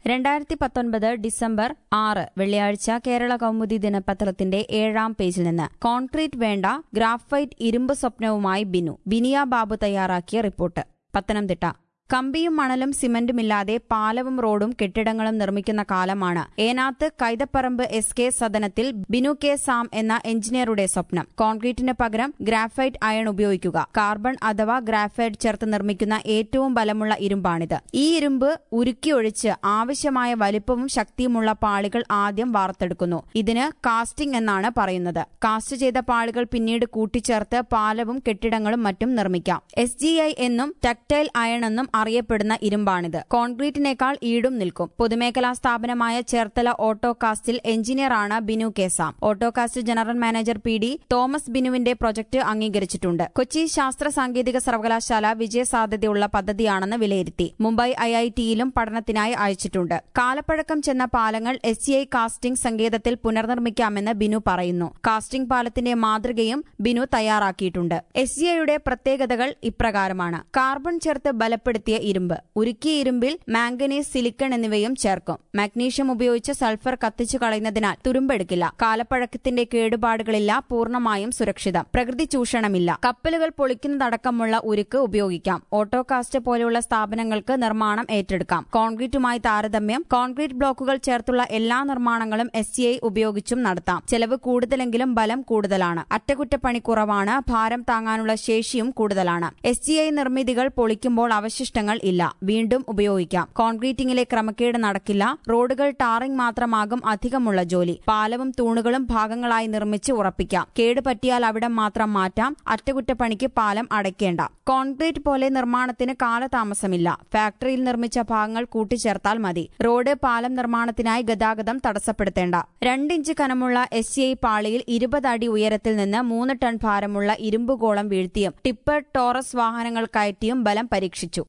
രണ്ടായിരത്തി പത്തൊൻപത് ഡിസംബർ ആറ് വെള്ളിയാഴ്ച കേരള കൗമുദി ദിനപത്രത്തിന്റെ ഏഴാം പേജിൽ നിന്ന് കോൺക്രീറ്റ് വേണ്ട ഗ്രാഫൈറ്റ് ഇരുമ്പ് സ്വപ്നവുമായി ബിനു ബിനിയ ബാബു തയ്യാറാക്കിയ റിപ്പോർട്ട് പത്തനംതിട്ട കമ്പിയും മണലും സിമന്റുമില്ലാതെ പാലവും റോഡും കെട്ടിടങ്ങളും നിർമ്മിക്കുന്ന കാലമാണ് ഏനാത്ത് കൈതപ്പറമ്പ് എസ് കെ സദനത്തിൽ ബിനു കെ സാം എന്ന എഞ്ചിനീയറുടെ സ്വപ്നം കോൺക്രീറ്റിന് പകരം ഗ്രാഫൈറ്റ് അയൺ ഉപയോഗിക്കുക കാർബൺ അഥവാ ഗ്രാഫൈറ്റ് ചേർത്ത് നിർമ്മിക്കുന്ന ഏറ്റവും ബലമുള്ള ഇരുമ്പാണിത് ഈ ഇരുമ്പ് ഉരുക്കിയൊഴിച്ച് ആവശ്യമായ വലിപ്പവും ശക്തിയുമുള്ള പാളികൾ ആദ്യം വാർത്തെടുക്കുന്നു ഇതിന് കാസ്റ്റിംഗ് എന്നാണ് പറയുന്നത് കാസ്റ്റ് ചെയ്ത പാളികൾ പിന്നീട് കൂട്ടിച്ചേർത്ത് പാലവും കെട്ടിടങ്ങളും മറ്റും നിർമ്മിക്കാം എസ് ജി ഐ എന്നും ടെക്ടൈൽ അയൺ എന്നും അറിയപ്പെടുന്ന ഇരുമ്പാണിത് കോൺക്രീറ്റിനേക്കാൾ ഈടും നിൽക്കും പൊതുമേഖലാ സ്ഥാപനമായ ചേർത്തല ഓട്ടോകാസ്റ്റിൽ എഞ്ചിനീയറാണ് Binu K Sam Autokast general manager P D Thomas ബിനുവിന്റെ പ്രൊജക്ട് അംഗീകരിച്ചിട്ടുണ്ട് കൊച്ചി ശാസ്ത്ര സാങ്കേതിക സർവകലാശാല വിജയസാധ്യതയുള്ള പദ്ധതിയാണെന്ന് വിലയിരുത്തി മുംബൈ ഐ ഐ ടിയിലും പഠനത്തിനായി അയച്ചിട്ടുണ്ട് കാലപ്പഴക്കം ചെന്ന പാലങ്ങൾ എസ് സി ഐ കാസ്റ്റിംഗ് സങ്കേതത്തിൽ പുനർനിർമ്മിക്കാമെന്ന് ബിനു പറയുന്നു കാസ്റ്റിംഗ് പാലത്തിന്റെ മാതൃകയും ബിനു തയ്യാറാക്കിയിട്ടുണ്ട് എസ് സി ഐയുടെ പ്രത്യേകതകൾ ഇപ്രകാരമാണ് കാർബൺ ചേർത്ത് ബലപ്പെടുത്തിയ ഇരുമ്പ് ഉരുക്കിയ ഇരുമ്പിൽ മാംഗനീസ് സിലിക്കൺ എന്നിവയും ചേർക്കും മാഗ്നീഷ്യം ഉപയോഗിച്ച് സൾഫർ കത്തിച്ചു കളയുന്നതിനാൽ തുരുമ്പെടുക്കില്ല കാലപ്പഴക്കത്തിന്റെ കേടുപാടുകളില്ല പൂർണ്ണമായും സുരക്ഷിതം പ്രകൃതി ചൂഷണമില്ല കപ്പലുകൾ പൊളിക്കുന്നതടക്കമുള്ള ഉരുക്ക് ഉപയോഗിക്കാം ഓട്ടോകാസ്റ്റ് പോലെയുള്ള സ്ഥാപനങ്ങൾക്ക് നിർമ്മാണം ഏറ്റെടുക്കാം കോൺക്രീറ്റുമായി താരതമ്യം കോൺക്രീറ്റ് ബ്ലോക്കുകൾ ചേർത്തുള്ള എല്ലാ നിർമ്മാണങ്ങളും എസ് സി ഐ ഉപയോഗിച്ചും നടത്താം ചെലവ് കൂടുതലെങ്കിലും ബലം കൂടുതലാണ് അറ്റകുറ്റപ്പണി കുറവാണ് ഭാരം താങ്ങാനുള്ള ശേഷിയും കൂടുതലാണ് എസ് ജി ഐ നിർമ്മിതികൾ പൊളിക്കുമ്പോൾ അവശിഷ്ടങ്ങൾ ഇല്ല വീണ്ടും ഉപയോഗിക്കാം കോൺക്രീറ്റിംഗിലെ ക്രമക്കേട് നടക്കില്ല റോഡുകൾ ടാറിംഗ് മാത്രമാകും അധികമുള്ള ജോലി പാലവും തൂണുകളും ഭാഗങ്ങളായി നിർമ്മിച്ച് ഉറപ്പിക്കാം കേട് പറ്റിയാൽ അവിടെ മാത്രം മാറ്റാം അറ്റകുറ്റപ്പണിക്ക് പാലം അടയ്ക്കേണ്ട കോൺക്രീറ്റ് പോലെ നിർമ്മാണത്തിന് കാലതാമസമില്ല ഫാക്ടറിയിൽ നിർമ്മിച്ച ഭാഗങ്ങൾ കൂട്ടിച്ചേർത്താൽ മതി റോഡ് പാലം നിർമ്മാണത്തിനായി ഗതാഗതം തടസ്സപ്പെടുത്തേണ്ട രണ്ടിഞ്ച് കനമുള്ള എസ് സി ഐ പാളിയിൽ ഇരുപത് അടി ഉയരത്തിൽ നിന്ന് മൂന്ന് ടൺ ഭാരമുള്ള ഇരുമ്പുഗോളം വീഴ്ത്തിയും ടിപ്പർ ടോറസ് വാഹനങ്ങൾ കയറ്റിയും ബലം പരീക്ഷിച്ചു